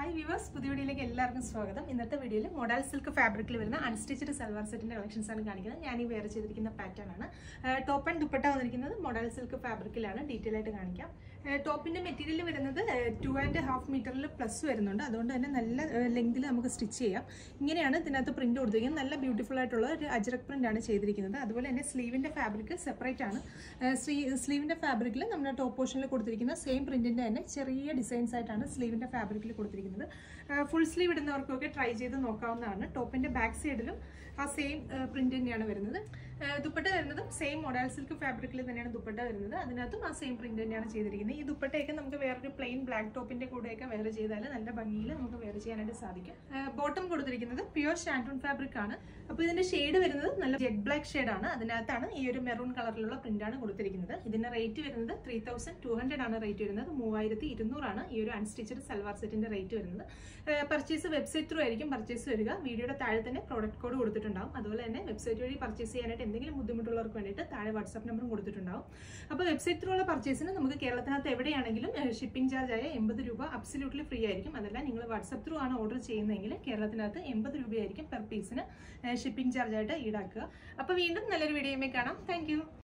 hi viewers പുതിയ വീഡിയോയിലേക്ക് എല്ലാവർക്കും സ്വാഗതം ഇന്നത്തെ വീഡിയോയിൽ മൊഡൽ സിൽക്ക് ഫാബ്രിക്കിൽ വരുന്ന അൺസ്റ്റിച്ചഡ് സൽവാർ സെറ്റിന്റെ കളക്ഷൻസ് ആണ് കാണിക്കുന്നത് ഞാൻ ഈ വെയർ ചെയ്തിരിക്കുന്ന പാറ്റേൺ ആണ് ടോപ്പ് ആൻഡ് ദുപ്പട്ട വന്നിരിക്കുന്നത് മൊഡൽ സിൽക്ക് ഫാബ്രിക്കിലാണ് ഡീറ്റെയിൽ ആയിട്ട് കാണിക്കാം ടോപ്പിന്റെ മെറ്റീരിയൽ വരുന്നത് ടു ആൻഡ് ഹാഫ് മീറ്ററിൽ പ്ലസ് വരുന്നുണ്ട് അതുകൊണ്ട് തന്നെ നല്ല ലെങ്തിൽ നമുക്ക് സ്റ്റിച്ച് ചെയ്യാം ഇങ്ങനെയാണ് ഇതിനകത്ത് പ്രിന്റ് കൊടുത്തിരിക്കുന്നത് നല്ല ബ്യൂട്ടിഫുൾ ആയിട്ടുള്ള ഒരു അജ്രക് പ്രിന്റ് ആണ് ചെയ്തിരിക്കുന്നത് അതുപോലെ തന്നെ സ്ലീവിന്റെ ഫാബ്രിക് സെപ്പറേറ്റ് ആണ് സ്ലീവിന്റെ ഫാബ്രിക്കിൽ നമ്മുടെ ടോപ്പ് പോർഷനിൽ കൊടുത്തിരിക്കുന്ന സെയിം പ്രിന്റിന്റെ തന്നെ ചെറിയ ഡിസൈൻസ് ആയിട്ടാണ് സ്ലീവിന്റെ ഫാബ്രിക്കിൽ കൊടുത്തിരിക്കുന്നത് ഫുൾ സ്ലീവ് ഇടുന്നവർക്കൊക്കെ ട്രൈ ചെയ്ത് നോക്കാവുന്നതാണ് ടോപ്പിന്റെ ബാക്ക് സൈഡിലും ആ സെയിം പ്രിന്റ് തന്നെയാണ് വരുന്നത് ദുപ്പട്ട വരുന്നതും സെയിം മൊഡൽ സിൽക്ക് ഫാബ്രിക്കിൽ തന്നെയാണ് ദുപ്പട്ട വരുന്നത് അതിനകത്തും ആ സെയിം പ്രിന്റ് തന്നെയാണ് ചെയ്തിരിക്കുന്നത് ഈ ദുപ്പട്ടയൊക്കെ നമുക്ക് വേറൊരു പ്ലെയിൻ ബ്ലാക്ക് ടോപ്പിന്റെ കൂടെയൊക്കെ വെയർ ചെയ്താൽ നല്ല ഭംഗിയിൽ നമുക്ക് വെയർ ചെയ്യാനായിട്ട് സാധിക്കും ബോട്ടം കൊടുത്തിരിക്കുന്നത് പ്യുവർ ഷാൻറ്റൂൺ ഫാബ്രിക് ആണ് അപ്പോൾ ഇതിന്റെ ഷെയ്ഡ് വരുന്നത് നല്ല ജെഡ് ബ്ലാക്ക് ഷെയ്ഡ് ആണ് അതിനകത്താണ് ഈ ഒരു മെറൂൺ കളറിലുള്ള പ്രിന്റ് ആണ് കൊടുത്തിരിക്കുന്നത് ഇതിന്റെ റേറ്റ് വരുന്നത് ത്രീ തൗസൻഡ് ടു ഹൺഡ്രഡ് ആണ് റേറ്റ് വരുന്നത് മൂവായിരത്തി ഇരുന്നൂറാണ് ഈ ഒരു അൺസ്റ്റിച്ചഡ് സൽവാർ സെറ്റിന്റെ റേറ്റ് വരുന്നത് പർച്ചേസ് വെബ്സൈറ്റ് ത്രൂ ആയിരിക്കും പർച്ചേസ് വരിക വീഡിയോയുടെ താഴെ തന്നെ പ്രോഡക്റ്റ് കോഡ് കൊടുത്തിട്ടുണ്ടാവും അതുപോലെ തന്നെ വെബ്സൈറ്റ് വഴി പർച്ചേസ് ചെയ്യാനായിട്ട് എന്തെങ്കിലും ബുദ്ധിമുട്ടുള്ളവർക്ക് വേണ്ടിയിട്ട് താഴെ വാട്സ്ആപ്പ് നമ്പറും കൊടുത്തിട്ടുണ്ടാവും അപ്പോൾ വെബ്സൈറ്റ് ത്രൂ ഉള്ള പർച്ചേസിന് നമുക്ക് കേരളത്തിനകത്ത് എവിടെയാണെങ്കിലും ഷിപ്പിംഗ് ചാർജ് ആയ എൺപത് രൂപ അബ്സല്യൂട്ട്ലി ഫ്രീ ആയിരിക്കും അതല്ല നിങ്ങൾ വാട്സ്ആപ്പ് ത്രൂ ആണ് ഓർഡർ ചെയ്യുന്നതെങ്കിൽ കേരളത്തിനകത്ത് എൺപത് രൂപയായിരിക്കും പെർ പീസിന് ഷിപ്പിംഗ് ചാർജ് ആയിട്ട് ഈടാക്കുക അപ്പോൾ വീണ്ടും നല്ലൊരു വീഡിയോയുമേ കാണാം താങ്ക്